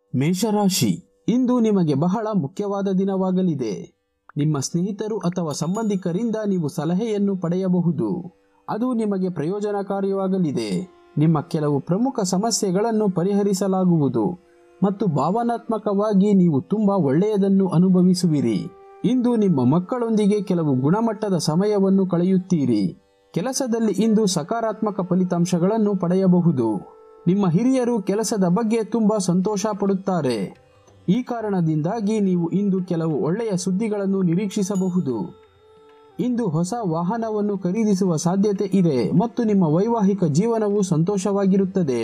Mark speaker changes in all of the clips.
Speaker 1: ಮೇಷರಾಶಿ ಇಂದು ನಿಮಗೆ ಬಹಳ ಮುಖ್ಯವಾದ ದಿನವಾಗಲಿದೆ ನಿಮ್ಮ ಸ್ನೇಹಿತರು ಅಥವಾ ಸಂಬಂಧಿಕರಿಂದ ನೀವು ಸಲಹೆಯನ್ನು ಪಡೆಯಬಹುದು ಅದು ನಿಮಗೆ ಪ್ರಯೋಜನಕಾರಿಯಾಗಲಿದೆ ನಿಮ್ಮ ಕೆಲವು ಪ್ರಮುಖ ಸಮಸ್ಯೆಗಳನ್ನು ಪರಿಹರಿಸಲಾಗುವುದು ಮತ್ತು ಭಾವನಾತ್ಮಕವಾಗಿ ನೀವು ತುಂಬಾ ಒಳ್ಳೆಯದನ್ನು ಅನುಭವಿಸುವಿರಿ ಇಂದು ನಿಮ್ಮ ಮಕ್ಕಳೊಂದಿಗೆ ಕೆಲವು ಗುಣಮಟ್ಟದ ಸಮಯವನ್ನು ಕಳೆಯುತ್ತೀರಿ ಕೆಲಸದಲ್ಲಿ ಇಂದು ಸಕಾರಾತ್ಮಕ ಫಲಿತಾಂಶಗಳನ್ನು ಪಡೆಯಬಹುದು ನಿಮ್ಮ ಹಿರಿಯರು ಕೆಲಸದ ಬಗ್ಗೆ ತುಂಬಾ ಸಂತೋಷ ಪಡುತ್ತಾರೆ ಈ ಕಾರಣದಿಂದಾಗಿ ನೀವು ಇಂದು ಕೆಲವು ಒಳ್ಳೆಯ ಸುದ್ದಿಗಳನ್ನು ನಿರೀಕ್ಷಿಸಬಹುದು ಇಂದು ಹೊಸ ವಾಹನವನ್ನು ಖರೀದಿಸುವ ಸಾಧ್ಯತೆ ಇದೆ ಮತ್ತು ನಿಮ್ಮ ವೈವಾಹಿಕ ಜೀವನವು ಸಂತೋಷವಾಗಿರುತ್ತದೆ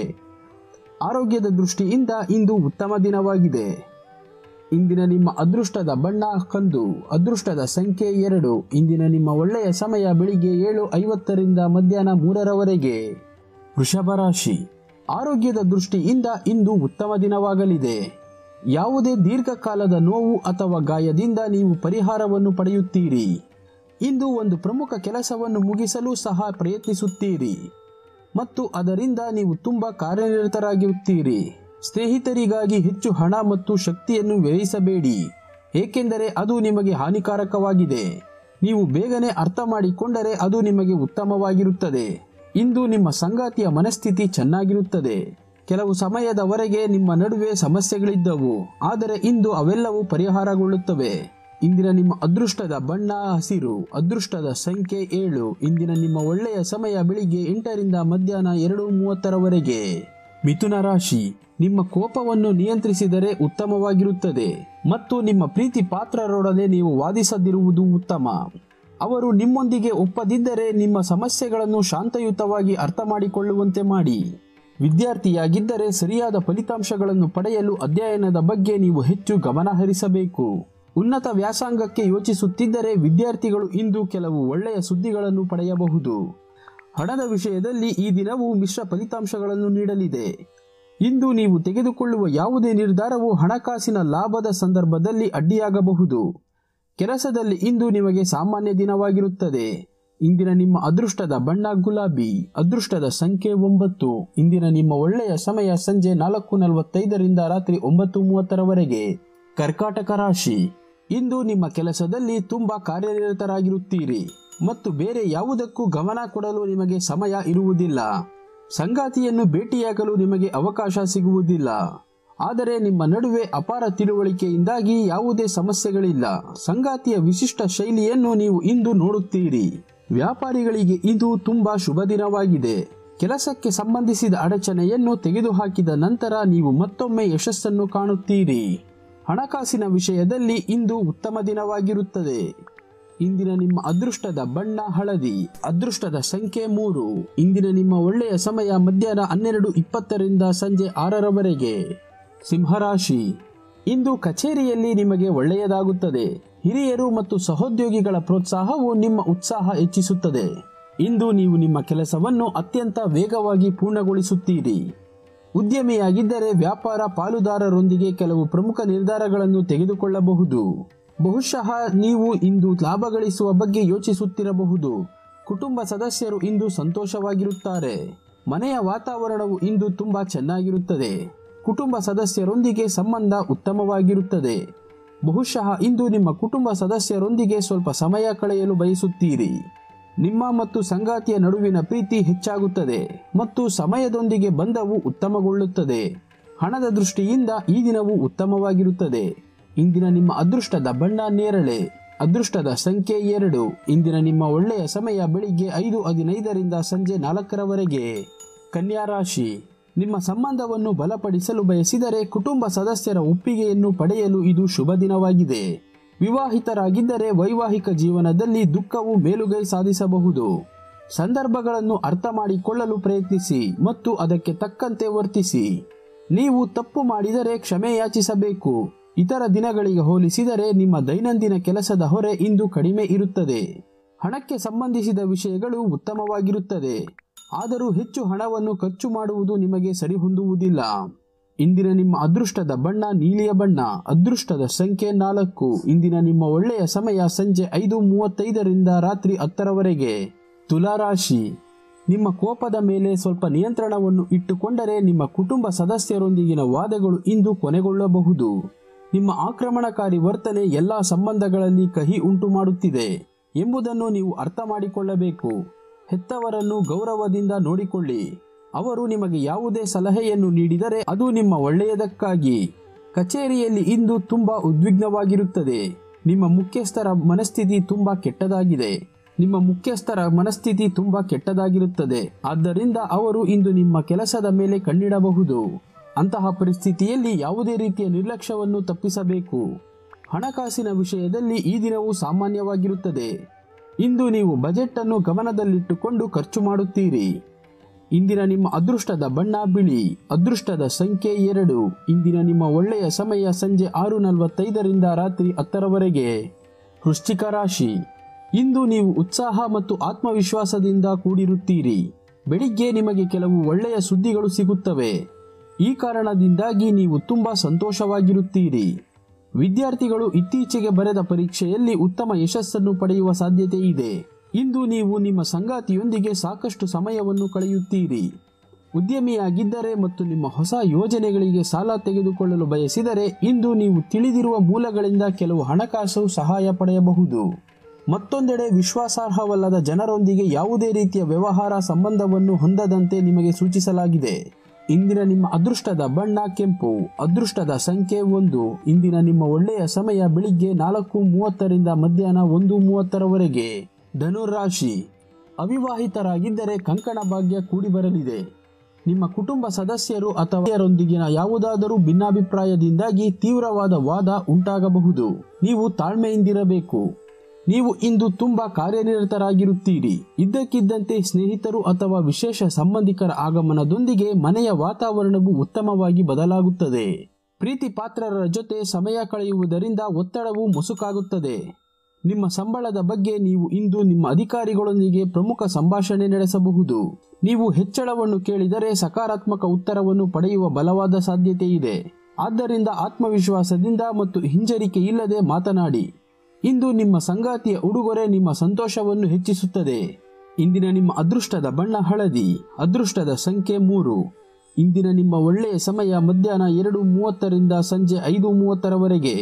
Speaker 1: ಆರೋಗ್ಯದ ದೃಷ್ಟಿಯಿಂದ ಇಂದು ಉತ್ತಮ ದಿನವಾಗಿದೆ ಇಂದಿನ ನಿಮ್ಮ ಅದೃಷ್ಟದ ಬಣ್ಣ ಕಂದು ಅದೃಷ್ಟದ ಸಂಖ್ಯೆ ಎರಡು ಇಂದಿನ ನಿಮ್ಮ ಒಳ್ಳೆಯ ಸಮಯ ಬೆಳಿಗ್ಗೆ ಏಳು ಐವತ್ತರಿಂದ ಮಧ್ಯಾಹ್ನ ಮೂರರವರೆಗೆ ವೃಷಭ ರಾಶಿ ಆರೋಗ್ಯದ ದೃಷ್ಟಿಯಿಂದ ಇಂದು ಉತ್ತಮ ದಿನವಾಗಲಿದೆ ಯಾವುದೇ ದೀರ್ಘಕಾಲದ ನೋವು ಅಥವಾ ಗಾಯದಿಂದ ನೀವು ಪರಿಹಾರವನ್ನು ಪಡೆಯುತ್ತೀರಿ ಇಂದು ಒಂದು ಪ್ರಮುಖ ಕೆಲಸವನ್ನು ಮುಗಿಸಲು ಸಹ ಪ್ರಯತ್ನಿಸುತ್ತೀರಿ ಮತ್ತು ಅದರಿಂದ ನೀವು ತುಂಬ ಕಾರ್ಯನಿರತರಾಗಿರುತ್ತೀರಿ ಸ್ನೇಹಿತರಿಗಾಗಿ ಹೆಚ್ಚು ಹಣ ಮತ್ತು ಶಕ್ತಿಯನ್ನು ವ್ಯಯಿಸಬೇಡಿ ಏಕೆಂದರೆ ಅದು ನಿಮಗೆ ಹಾನಿಕಾರಕವಾಗಿದೆ ನೀವು ಬೇಗನೆ ಅರ್ಥ ಮಾಡಿಕೊಂಡರೆ ಅದು ನಿಮಗೆ ಉತ್ತಮವಾಗಿರುತ್ತದೆ ಇಂದು ನಿಮ್ಮ ಸಂಗಾತಿಯ ಮನಸ್ಥಿತಿ ಚೆನ್ನಾಗಿರುತ್ತದೆ ಕೆಲವು ಸಮಯದವರೆಗೆ ನಿಮ್ಮ ನಡುವೆ ಸಮಸ್ಯೆಗಳಿದ್ದವು ಆದರೆ ಇಂದು ಅವೆಲ್ಲವೂ ಪರಿಹಾರಗೊಳ್ಳುತ್ತವೆ ಇಂದಿನ ನಿಮ್ಮ ಅದೃಷ್ಟದ ಬಣ್ಣ ಹಸಿರು ಅದೃಷ್ಟದ ಸಂಖ್ಯೆ ಏಳು ಇಂದಿನ ನಿಮ್ಮ ಒಳ್ಳೆಯ ಸಮಯ ಬೆಳಿಗ್ಗೆ ಎಂಟರಿಂದ ಮಧ್ಯಾಹ್ನ ಎರಡು ಮೂವತ್ತರವರೆಗೆ ಮಿಥುನ ರಾಶಿ ನಿಮ್ಮ ಕೋಪವನ್ನು ನಿಯಂತ್ರಿಸಿದರೆ ಉತ್ತಮವಾಗಿರುತ್ತದೆ ಮತ್ತು ನಿಮ್ಮ ಪ್ರೀತಿ ಪಾತ್ರರೊಡನೆ ನೀವು ವಾದಿಸದಿರುವುದು ಉತ್ತಮ ಅವರು ನಿಮ್ಮೊಂದಿಗೆ ಒಪ್ಪದಿದ್ದರೆ ನಿಮ್ಮ ಸಮಸ್ಯೆಗಳನ್ನು ಶಾಂತಯುತವಾಗಿ ಅರ್ಥ ಮಾಡಿಕೊಳ್ಳುವಂತೆ ಮಾಡಿ ವಿದ್ಯಾರ್ಥಿಯಾಗಿದ್ದರೆ ಸರಿಯಾದ ಫಲಿತಾಂಶಗಳನ್ನು ಪಡೆಯಲು ಅಧ್ಯಯನದ ಬಗ್ಗೆ ನೀವು ಹೆಚ್ಚು ಗಮನ ಹರಿಸಬೇಕು ಉನ್ನತ ವ್ಯಾಸಂಗಕ್ಕೆ ಯೋಚಿಸುತ್ತಿದ್ದರೆ ವಿದ್ಯಾರ್ಥಿಗಳು ಇಂದು ಕೆಲವು ಒಳ್ಳೆಯ ಸುದ್ದಿಗಳನ್ನು ಪಡೆಯಬಹುದು ಹಣದ ವಿಷಯದಲ್ಲಿ ಈ ದಿನವು ಮಿಶ್ರ ಫಲಿತಾಂಶಗಳನ್ನು ನೀಡಲಿದೆ ಇಂದು ನೀವು ತೆಗೆದುಕೊಳ್ಳುವ ಯಾವುದೇ ನಿರ್ಧಾರವು ಹಣಕಾಸಿನ ಲಾಭದ ಸಂದರ್ಭದಲ್ಲಿ ಅಡ್ಡಿಯಾಗಬಹುದು ಕೆಲಸದಲ್ಲಿ ಇಂದು ನಿಮಗೆ ಸಾಮಾನ್ಯ ದಿನವಾಗಿರುತ್ತದೆ ಇಂದಿನ ನಿಮ್ಮ ಅದೃಷ್ಟದ ಬಣ್ಣ ಗುಲಾಬಿ ಅದೃಷ್ಟದ ಸಂಖ್ಯೆ ಒಂಬತ್ತು ಇಂದಿನ ನಿಮ್ಮ ಒಳ್ಳೆಯ ಸಮಯ ಸಂಜೆ ನಾಲ್ಕು ನಲವತ್ತೈದರಿಂದ ರಾತ್ರಿ ಒಂಬತ್ತು ಮೂವತ್ತರವರೆಗೆ ಕರ್ಕಾಟಕ ರಾಶಿ ಇಂದು ನಿಮ್ಮ ಕೆಲಸದಲ್ಲಿ ತುಂಬಾ ಕಾರ್ಯನಿರತರಾಗಿರುತ್ತೀರಿ ಮತ್ತು ಬೇರೆ ಯಾವುದಕ್ಕೂ ಗಮನ ಕೊಡಲು ನಿಮಗೆ ಸಮಯ ಇರುವುದಿಲ್ಲ ಸಂಗಾತಿಯನ್ನು ಭೇಟಿಯಾಗಲು ನಿಮಗೆ ಅವಕಾಶ ಸಿಗುವುದಿಲ್ಲ ಆದರೆ ನಿಮ್ಮ ನಡುವೆ ಅಪಾರ ತಿಳುವಳಿಕೆಯಿಂದಾಗಿ ಯಾವುದೇ ಸಮಸ್ಯೆಗಳಿಲ್ಲ ಸಂಗಾತಿಯ ವಿಶಿಷ್ಟ ಶೈಲಿಯನ್ನು ನೀವು ಇಂದು ನೋಡುತ್ತೀರಿ ವ್ಯಾಪಾರಿಗಳಿಗೆ ಇದು ತುಂಬಾ ಶುಭ ದಿನವಾಗಿದೆ ಕೆಲಸಕ್ಕೆ ಸಂಬಂಧಿಸಿದ ಅಡಚಣೆಯನ್ನು ತೆಗೆದುಹಾಕಿದ ನಂತರ ನೀವು ಮತ್ತೊಮ್ಮೆ ಯಶಸ್ಸನ್ನು ಕಾಣುತ್ತೀರಿ ಹಣಕಾಸಿನ ವಿಷಯದಲ್ಲಿ ಇಂದು ಉತ್ತಮ ದಿನವಾಗಿರುತ್ತದೆ ಇಂದಿನ ನಿಮ್ಮ ಅದೃಷ್ಟದ ಬಣ್ಣ ಹಳದಿ ಅದೃಷ್ಟದ ಸಂಖ್ಯೆ ಮೂರು ಇಂದಿನ ನಿಮ್ಮ ಒಳ್ಳೆಯ ಸಮಯ ಮಧ್ಯಾಹ್ನ ಹನ್ನೆರಡು ಇಪ್ಪತ್ತರಿಂದ ಸಂಜೆ ಆರರವರೆಗೆ ಸಿಂಹರಾಶಿ ಇಂದು ಕಚೇರಿಯಲ್ಲಿ ನಿಮಗೆ ಒಳ್ಳೆಯದಾಗುತ್ತದೆ ಹಿರಿಯರು ಮತ್ತು ಸಹೋದ್ಯೋಗಿಗಳ ಪ್ರೋತ್ಸಾಹವು ನಿಮ್ಮ ಉತ್ಸಾಹ ಹೆಚ್ಚಿಸುತ್ತದೆ ಇಂದು ನೀವು ನಿಮ್ಮ ಕೆಲಸವನ್ನು ಅತ್ಯಂತ ವೇಗವಾಗಿ ಪೂರ್ಣಗೊಳಿಸುತ್ತೀರಿ ಉದ್ಯಮಿಯಾಗಿದ್ದರೆ ವ್ಯಾಪಾರ ಪಾಲುದಾರರೊಂದಿಗೆ ಕೆಲವು ಪ್ರಮುಖ ನಿರ್ಧಾರಗಳನ್ನು ತೆಗೆದುಕೊಳ್ಳಬಹುದು ಬಹುಶಃ ನೀವು ಇಂದು ಲಾಭ ಗಳಿಸುವ ಬಗ್ಗೆ ಯೋಚಿಸುತ್ತಿರಬಹುದು ಕುಟುಂಬ ಸದಸ್ಯರು ಇಂದು ಸಂತೋಷವಾಗಿರುತ್ತಾರೆ ಮನೆಯ ವಾತಾವರಣವು ಇಂದು ತುಂಬಾ ಚೆನ್ನಾಗಿರುತ್ತದೆ ಕುಟುಂಬ ಸದಸ್ಯರೊಂದಿಗೆ ಸಂಬಂಧ ಉತ್ತಮವಾಗಿರುತ್ತದೆ ಬಹುಶಃ ಇಂದು ನಿಮ್ಮ ಕುಟುಂಬ ಸದಸ್ಯರೊಂದಿಗೆ ಸ್ವಲ್ಪ ಸಮಯ ಕಳೆಯಲು ಬಯಸುತ್ತೀರಿ ನಿಮ್ಮ ಮತ್ತು ಸಂಗಾತಿಯ ನಡುವಿನ ಪ್ರೀತಿ ಹೆಚ್ಚಾಗುತ್ತದೆ ಮತ್ತು ಸಮಯದೊಂದಿಗೆ ಬಂಧವು ಉತ್ತಮಗೊಳ್ಳುತ್ತದೆ ಹಣದ ದೃಷ್ಟಿಯಿಂದ ಈ ದಿನವು ಉತ್ತಮವಾಗಿರುತ್ತದೆ ಇಂದಿನ ನಿಮ್ಮ ಅದೃಷ್ಟದ ಬಣ್ಣ ನೇರಳೆ ಅದೃಷ್ಟದ ಸಂಖ್ಯೆ ಎರಡು ಇಂದಿನ ನಿಮ್ಮ ಒಳ್ಳೆಯ ಸಮಯ ಬೆಳಿಗ್ಗೆ ಐದು ಹದಿನೈದರಿಂದ ಸಂಜೆ ನಾಲ್ಕರವರೆಗೆ ಕನ್ಯಾ ರಾಶಿ ನಿಮ್ಮ ಸಂಬಂಧವನ್ನು ಬಲಪಡಿಸಲು ಬಯಸಿದರೆ ಕುಟುಂಬ ಸದಸ್ಯರ ಒಪ್ಪಿಗೆಯನ್ನು ಪಡೆಯಲು ಇದು ಶುಭ ದಿನವಾಗಿದೆ ವಿವಾಹಿತರಾಗಿದ್ದರೆ ವೈವಾಹಿಕ ಜೀವನದಲ್ಲಿ ದುಃಖವು ಮೇಲುಗೈ ಸಾಧಿಸಬಹುದು ಸಂದರ್ಭಗಳನ್ನು ಅರ್ಥ ಮಾಡಿಕೊಳ್ಳಲು ಪ್ರಯತ್ನಿಸಿ ಮತ್ತು ಅದಕ್ಕೆ ತಕ್ಕಂತೆ ವರ್ತಿಸಿ ನೀವು ತಪ್ಪು ಮಾಡಿದರೆ ಕ್ಷಮೆ ಯಾಚಿಸಬೇಕು ಇತರ ದಿನಗಳಿಗೆ ಹೋಲಿಸಿದರೆ ನಿಮ್ಮ ದೈನಂದಿನ ಕೆಲಸದ ಹೊರೆ ಇಂದು ಕಡಿಮೆ ಇರುತ್ತದೆ ಹಣಕ್ಕೆ ಸಂಬಂಧಿಸಿದ ವಿಷಯಗಳು ಉತ್ತಮವಾಗಿರುತ್ತದೆ ಆದರೂ ಹೆಚ್ಚು ಹಣವನ್ನು ಖರ್ಚು ಮಾಡುವುದು ನಿಮಗೆ ಸರಿಹೊಂದುವುದಿಲ್ಲ ಇಂದಿನ ನಿಮ್ಮ ಅದೃಷ್ಟದ ಬಣ್ಣ ನೀಲಿಯ ಬಣ್ಣ ಅದೃಷ್ಟದ ಸಂಖ್ಯೆ ನಾಲ್ಕು ಇಂದಿನ ನಿಮ್ಮ ಒಳ್ಳೆಯ ಸಮಯ ಸಂಜೆ ಐದು ಮೂವತ್ತೈದರಿಂದ ರಾತ್ರಿ ಹತ್ತರವರೆಗೆ ತುಲಾರಾಶಿ ನಿಮ್ಮ ಕೋಪದ ಮೇಲೆ ಸ್ವಲ್ಪ ನಿಯಂತ್ರಣವನ್ನು ಇಟ್ಟುಕೊಂಡರೆ ನಿಮ್ಮ ಕುಟುಂಬ ಸದಸ್ಯರೊಂದಿಗಿನ ವಾದಗಳು ಇಂದು ಕೊನೆಗೊಳ್ಳಬಹುದು ನಿಮ್ಮ ಆಕ್ರಮಣಕಾರಿ ವರ್ತನೆ ಎಲ್ಲ ಸಂಬಂಧಗಳಲ್ಲಿ ಕಹಿ ಉಂಟು ಮಾಡುತ್ತಿದೆ ಎಂಬುದನ್ನು ನೀವು ಅರ್ಥ ಮಾಡಿಕೊಳ್ಳಬೇಕು ಹೆತ್ತವರನ್ನು ಗೌರವದಿಂದ ನೋಡಿಕೊಳ್ಳಿ ಅವರು ನಿಮಗೆ ಯಾವುದೇ ಸಲಹೆಯನ್ನು ನೀಡಿದರೆ ಅದು ನಿಮ್ಮ ಒಳ್ಳೆಯದಕ್ಕಾಗಿ ಕಚೇರಿಯಲ್ಲಿ ಇಂದು ತುಂಬಾ ಉದ್ವಿಗ್ನವಾಗಿರುತ್ತದೆ ನಿಮ್ಮ ಮುಖ್ಯಸ್ಥರ ಮನಸ್ಥಿತಿ ತುಂಬಾ ಕೆಟ್ಟದಾಗಿದೆ ನಿಮ್ಮ ಮುಖ್ಯಸ್ಥರ ಮನಸ್ಥಿತಿ ತುಂಬಾ ಕೆಟ್ಟದಾಗಿರುತ್ತದೆ ಆದ್ದರಿಂದ ಅವರು ಇಂದು ನಿಮ್ಮ ಕೆಲಸದ ಮೇಲೆ ಕಣ್ಣಿಡಬಹುದು ಅಂತಹ ಪರಿಸ್ಥಿತಿಯಲ್ಲಿ ಯಾವುದೇ ರೀತಿಯ ನಿರ್ಲಕ್ಷ್ಯವನ್ನು ತಪ್ಪಿಸಬೇಕು ಹಣಕಾಸಿನ ವಿಷಯದಲ್ಲಿ ಈ ದಿನವು ಸಾಮಾನ್ಯವಾಗಿರುತ್ತದೆ ಇಂದು ನೀವು ಬಜೆಟ್ ಅನ್ನು ಗಮನದಲ್ಲಿಟ್ಟುಕೊಂಡು ಖರ್ಚು ಮಾಡುತ್ತೀರಿ ಇಂದಿನ ನಿಮ್ಮ ಅದೃಷ್ಟದ ಬಣ್ಣ ಬಿಳಿ ಅದೃಷ್ಟದ ಸಂಖ್ಯೆ ಎರಡು ಇಂದಿನ ನಿಮ್ಮ ಒಳ್ಳೆಯ ಸಮಯ ಸಂಜೆ ಆರು ನಲವತ್ತೈದರಿಂದ ರಾತ್ರಿ ಹತ್ತರವರೆಗೆ ವೃಶ್ಚಿಕ ರಾಶಿ ಇಂದು ನೀವು ಉತ್ಸಾಹ ಮತ್ತು ಆತ್ಮವಿಶ್ವಾಸದಿಂದ ಕೂಡಿರುತ್ತೀರಿ ಬೆಳಿಗ್ಗೆ ನಿಮಗೆ ಕೆಲವು ಒಳ್ಳೆಯ ಸುದ್ದಿಗಳು ಸಿಗುತ್ತವೆ ಈ ಕಾರಣದಿಂದಾಗಿ ನೀವು ತುಂಬಾ ಸಂತೋಷವಾಗಿರುತ್ತೀರಿ ವಿದ್ಯಾರ್ಥಿಗಳು ಇತ್ತೀಚೆಗೆ ಬರೆದ ಪರೀಕ್ಷೆಯಲ್ಲಿ ಉತ್ತಮ ಯಶಸ್ಸನ್ನು ಪಡೆಯುವ ಸಾಧ್ಯತೆ ಇದೆ ಇಂದು ನೀವು ನಿಮ್ಮ ಸಂಗಾತಿಯೊಂದಿಗೆ ಸಾಕಷ್ಟು ಸಮಯವನ್ನು ಕಳೆಯುತ್ತೀರಿ ಉದ್ಯಮಿಯಾಗಿದ್ದರೆ ಮತ್ತು ನಿಮ್ಮ ಹೊಸ ಯೋಜನೆಗಳಿಗೆ ಸಾಲ ತೆಗೆದುಕೊಳ್ಳಲು ಬಯಸಿದರೆ ಇಂದು ನೀವು ತಿಳಿದಿರುವ ಮೂಲಗಳಿಂದ ಕೆಲವು ಹಣಕಾಸು ಸಹಾಯ ಪಡೆಯಬಹುದು ಮತ್ತೊಂದೆಡೆ ವಿಶ್ವಾಸಾರ್ಹವಲ್ಲದ ಜನರೊಂದಿಗೆ ಯಾವುದೇ ರೀತಿಯ ವ್ಯವಹಾರ ಸಂಬಂಧವನ್ನು ಹೊಂದದಂತೆ ನಿಮಗೆ ಸೂಚಿಸಲಾಗಿದೆ ಇಂದಿನ ನಿಮ್ಮ ಅದೃಷ್ಟದ ಬಣ್ಣ ಕೆಂಪು ಅದೃಷ್ಟದ ಸಂಖ್ಯೆ ಒಂದು ಇಂದಿನ ನಿಮ್ಮ ಒಳ್ಳೆಯ ಸಮಯ ಬೆಳಿಗ್ಗೆ ನಾಲ್ಕು ಮೂವತ್ತರಿಂದ ಮಧ್ಯಾಹ್ನ ಒಂದು ಮೂವತ್ತರವರೆಗೆ ಧನುರಾಶಿ ಅವಿವಾಹಿತರಾಗಿದ್ದರೆ ಕಂಕಣ ಭಾಗ್ಯ ಕೂಡಿ ಬರಲಿದೆ ನಿಮ್ಮ ಕುಟುಂಬ ಸದಸ್ಯರು ಅಥವಾ ಯಾರೊಂದಿಗಿನ ಯಾವುದಾದರೂ ಭಿನ್ನಾಭಿಪ್ರಾಯದಿಂದಾಗಿ ತೀವ್ರವಾದ ವಾದ ಉಂಟಾಗಬಹುದು ನೀವು ತಾಳ್ಮೆಯಿಂದಿರಬೇಕು ನೀವು ಇಂದು ತುಂಬಾ ಕಾರ್ಯನಿರತರಾಗಿರುತ್ತೀರಿ ಇದ್ದಕ್ಕಿದ್ದಂತೆ ಸ್ನೇಹಿತರು ಅಥವಾ ವಿಶೇಷ ಸಂಬಂಧಿಕರ ಆಗಮನದೊಂದಿಗೆ ಮನೆಯ ವಾತಾವರಣವು ಉತ್ತಮವಾಗಿ ಬದಲಾಗುತ್ತದೆ ಪ್ರೀತಿ ಪಾತ್ರರ ಜೊತೆ ಸಮಯ ಕಳೆಯುವುದರಿಂದ ಒತ್ತಡವು ಮೊಸುಕಾಗುತ್ತದೆ ನಿಮ್ಮ ಸಂಬಳದ ಬಗ್ಗೆ ನೀವು ಇಂದು ನಿಮ್ಮ ಅಧಿಕಾರಿಗಳೊಂದಿಗೆ ಪ್ರಮುಖ ಸಂಭಾಷಣೆ ನಡೆಸಬಹುದು ನೀವು ಹೆಚ್ಚಳವನ್ನು ಕೇಳಿದರೆ ಸಕಾರಾತ್ಮಕ ಉತ್ತರವನ್ನು ಪಡೆಯುವ ಬಲವಾದ ಸಾಧ್ಯತೆ ಇದೆ ಆದ್ದರಿಂದ ಆತ್ಮವಿಶ್ವಾಸದಿಂದ ಮತ್ತು ಹಿಂಜರಿಕೆ ಇಲ್ಲದೆ ಮಾತನಾಡಿ ಇಂದು ನಿಮ್ಮ ಸಂಗಾತಿಯ ಉಡುಗೊರೆ ನಿಮ್ಮ ಸಂತೋಷವನ್ನು ಹೆಚ್ಚಿಸುತ್ತದೆ ಇಂದಿನ ನಿಮ್ಮ ಅದೃಷ್ಟದ ಬಣ್ಣ ಹಳದಿ ಅದೃಷ್ಟದ ಸಂಖ್ಯೆ ಮೂರು ಇಂದಿನ ನಿಮ್ಮ ಒಳ್ಳೆಯ ಸಮಯ ಮಧ್ಯಾಹ್ನ ಎರಡು ಮೂವತ್ತರಿಂದ ಸಂಜೆ ಐದು ಮೂವತ್ತರವರೆಗೆ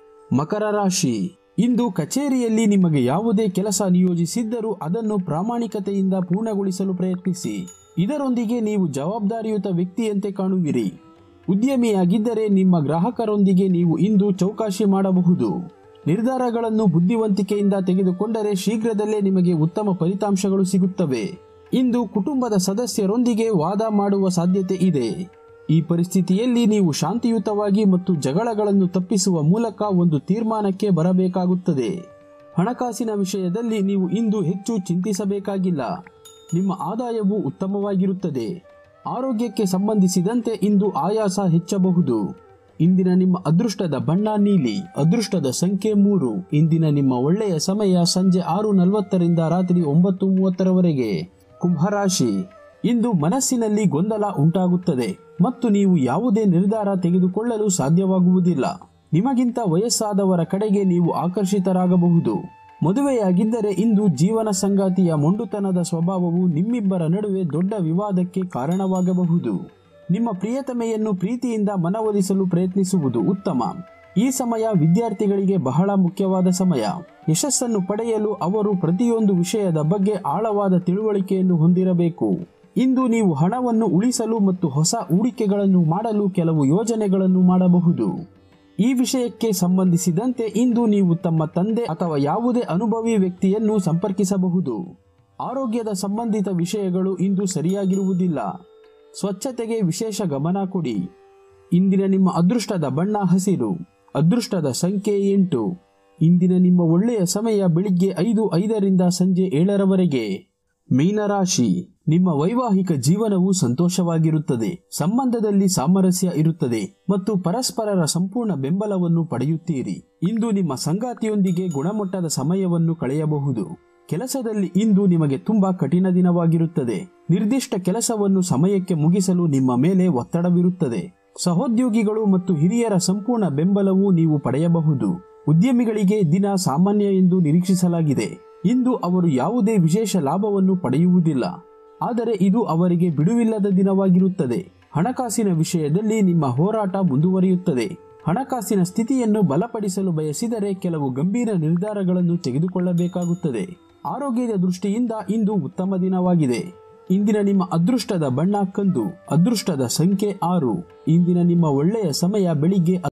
Speaker 1: ಮಕರ ರಾಶಿ ಇಂದು ಕಚೇರಿಯಲ್ಲಿ ನಿಮಗೆ ಯಾವುದೇ ಕೆಲಸ ನಿಯೋಜಿಸಿದ್ದರೂ ಅದನ್ನು ಪ್ರಾಮಾಣಿಕತೆಯಿಂದ ಪೂರ್ಣಗೊಳಿಸಲು ಪ್ರಯತ್ನಿಸಿ ಇದರೊಂದಿಗೆ ನೀವು ಜವಾಬ್ದಾರಿಯುತ ವ್ಯಕ್ತಿಯಂತೆ ಕಾಣುವಿರಿ ಉದ್ಯಮಿಯಾಗಿದ್ದರೆ ನಿಮ್ಮ ಗ್ರಾಹಕರೊಂದಿಗೆ ನೀವು ಇಂದು ಚೌಕಾಶಿ ಮಾಡಬಹುದು ನಿರ್ಧಾರಗಳನ್ನು ಬುದ್ಧಿವಂತಿಕೆಯಿಂದ ತೆಗೆದುಕೊಂಡರೆ ಶೀಘ್ರದಲ್ಲೇ ನಿಮಗೆ ಉತ್ತಮ ಫಲಿತಾಂಶಗಳು ಸಿಗುತ್ತವೆ ಇಂದು ಕುಟುಂಬದ ಸದಸ್ಯರೊಂದಿಗೆ ವಾದ ಮಾಡುವ ಸಾಧ್ಯತೆ ಇದೆ ಈ ಪರಿಸ್ಥಿತಿಯಲ್ಲಿ ನೀವು ಶಾಂತಿಯುತವಾಗಿ ಮತ್ತು ಜಗಳಗಳನ್ನು ತಪ್ಪಿಸುವ ಮೂಲಕ ಒಂದು ತೀರ್ಮಾನಕ್ಕೆ ಬರಬೇಕಾಗುತ್ತದೆ ಹಣಕಾಸಿನ ವಿಷಯದಲ್ಲಿ ನೀವು ಇಂದು ಹೆಚ್ಚು ಚಿಂತಿಸಬೇಕಾಗಿಲ್ಲ ನಿಮ್ಮ ಆದಾಯವು ಉತ್ತಮವಾಗಿರುತ್ತದೆ ಆರೋಗ್ಯಕ್ಕೆ ಸಂಬಂಧಿಸಿದಂತೆ ಇಂದು ಆಯಾಸ ಹೆಚ್ಚಬಹುದು ಇಂದಿನ ನಿಮ್ಮ ಅದೃಷ್ಟದ ಬಣ್ಣ ನೀಲಿ ಅದೃಷ್ಟದ ಸಂಖ್ಯೆ ಮೂರು ಇಂದಿನ ನಿಮ್ಮ ಒಳ್ಳೆಯ ಸಮಯ ಸಂಜೆ ಆರು ನಲವತ್ತರಿಂದ ರಾತ್ರಿ ಒಂಬತ್ತು ಮೂವತ್ತರವರೆಗೆ ಕುಂಭರಾಶಿ ಇಂದು ಮನಸ್ಸಿನಲ್ಲಿ ಗೊಂದಲ ಉಂಟಾಗುತ್ತದೆ ಮತ್ತು ನೀವು ಯಾವುದೇ ನಿರ್ಧಾರ ತೆಗೆದುಕೊಳ್ಳಲು ಸಾಧ್ಯವಾಗುವುದಿಲ್ಲ ನಿಮಗಿಂತ ವಯಸ್ಸಾದವರ ಕಡೆಗೆ ನೀವು ಆಕರ್ಷಿತರಾಗಬಹುದು ಮದುವೆಯಾಗಿದ್ದರೆ ಇಂದು ಜೀವನ ಸಂಗಾತಿಯ ಮೊಂಡುತನದ ಸ್ವಭಾವವು ನಿಮ್ಮಿಬ್ಬರ ನಡುವೆ ದೊಡ್ಡ ವಿವಾದಕ್ಕೆ ಕಾರಣವಾಗಬಹುದು ನಿಮ್ಮ ಪ್ರಿಯತಮೆಯನ್ನು ಪ್ರೀತಿಯಿಂದ ಮನವೊಲಿಸಲು ಪ್ರಯತ್ನಿಸುವುದು ಉತ್ತಮ ಈ ಸಮಯ ವಿದ್ಯಾರ್ಥಿಗಳಿಗೆ ಬಹಳ ಮುಖ್ಯವಾದ ಸಮಯ ಯಶಸ್ಸನ್ನು ಪಡೆಯಲು ಅವರು ಪ್ರತಿಯೊಂದು ವಿಷಯದ ಬಗ್ಗೆ ಆಳವಾದ ತಿಳುವಳಿಕೆಯನ್ನು ಹೊಂದಿರಬೇಕು ಇಂದು ನೀವು ಹಣವನ್ನು ಉಳಿಸಲು ಮತ್ತು ಹೊಸ ಹೂಡಿಕೆಗಳನ್ನು ಮಾಡಲು ಕೆಲವು ಯೋಜನೆಗಳನ್ನು ಮಾಡಬಹುದು ಈ ವಿಷಯಕ್ಕೆ ಸಂಬಂಧಿಸಿದಂತೆ ಇಂದು ನೀವು ತಮ್ಮ ತಂದೆ ಅಥವಾ ಯಾವುದೇ ಅನುಭವಿ ವ್ಯಕ್ತಿಯನ್ನು ಸಂಪರ್ಕಿಸಬಹುದು ಆರೋಗ್ಯದ ಸಂಬಂಧಿತ ವಿಷಯಗಳು ಇಂದು ಸರಿಯಾಗಿರುವುದಿಲ್ಲ ಸ್ವಚ್ಛತೆಗೆ ವಿಶೇಷ ಗಮನ ಕೊಡಿ ಇಂದಿನ ನಿಮ್ಮ ಅದೃಷ್ಟದ ಬಣ್ಣ ಹಸಿರು ಅದೃಷ್ಟದ ಸಂಖ್ಯೆ ಎಂಟು ಇಂದಿನ ನಿಮ್ಮ ಒಳ್ಳೆಯ ಸಮಯ ಬೆಳಿಗ್ಗೆ ಐದು ಐದರಿಂದ ಸಂಜೆ ಏಳರವರೆಗೆ ಮೀನರಾಶಿ ನಿಮ್ಮ ವೈವಾಹಿಕ ಜೀವನವು ಸಂತೋಷವಾಗಿರುತ್ತದೆ ಸಂಬಂಧದಲ್ಲಿ ಸಾಮರಸ್ಯ ಇರುತ್ತದೆ ಮತ್ತು ಪರಸ್ಪರರ ಸಂಪೂರ್ಣ ಬೆಂಬಲವನ್ನು ಪಡೆಯುತ್ತೀರಿ ಇಂದು ನಿಮ್ಮ ಸಂಗಾತಿಯೊಂದಿಗೆ ಗುಣಮಟ್ಟದ ಸಮಯವನ್ನು ಕಳೆಯಬಹುದು ಕೆಲಸದಲ್ಲಿ ಇಂದು ನಿಮಗೆ ತುಂಬಾ ಕಠಿಣ ದಿನವಾಗಿರುತ್ತದೆ ನಿರ್ದಿಷ್ಟ ಕೆಲಸವನ್ನು ಸಮಯಕ್ಕೆ ಮುಗಿಸಲು ನಿಮ್ಮ ಮೇಲೆ ಒತ್ತಡವಿರುತ್ತದೆ ಸಹೋದ್ಯೋಗಿಗಳು ಮತ್ತು ಹಿರಿಯರ ಸಂಪೂರ್ಣ ಬೆಂಬಲವು ನೀವು ಪಡೆಯಬಹುದು ಉದ್ಯಮಿಗಳಿಗೆ ದಿನ ಸಾಮಾನ್ಯ ಎಂದು ನಿರೀಕ್ಷಿಸಲಾಗಿದೆ ಇಂದು ಅವರು ಯಾವುದೇ ವಿಶೇಷ ಲಾಭವನ್ನು ಪಡೆಯುವುದಿಲ್ಲ ಆದರೆ ಇದು ಅವರಿಗೆ ಬಿಡುವಿಲ್ಲದ ದಿನವಾಗಿರುತ್ತದೆ ಹಣಕಾಸಿನ ವಿಷಯದಲ್ಲಿ ನಿಮ್ಮ ಹೋರಾಟ ಮುಂದುವರಿಯುತ್ತದೆ ಹಣಕಾಸಿನ ಸ್ಥಿತಿಯನ್ನು ಬಲಪಡಿಸಲು ಬಯಸಿದರೆ ಕೆಲವು ಗಂಭೀರ ನಿರ್ಧಾರಗಳನ್ನು ತೆಗೆದುಕೊಳ್ಳಬೇಕಾಗುತ್ತದೆ ಆರೋಗ್ಯದ ದೃಷ್ಟಿಯಿಂದ ಇಂದು ಉತ್ತಮ ದಿನವಾಗಿದೆ ಇಂದಿನ ನಿಮ್ಮ ಅದೃಷ್ಟದ ಬಣ್ಣ ಕಂದು ಅದೃಷ್ಟದ ಸಂಖ್ಯೆ ಆರು ಇಂದಿನ ನಿಮ್ಮ ಒಳ್ಳೆಯ ಸಮಯ ಬೆಳಿಗ್ಗೆ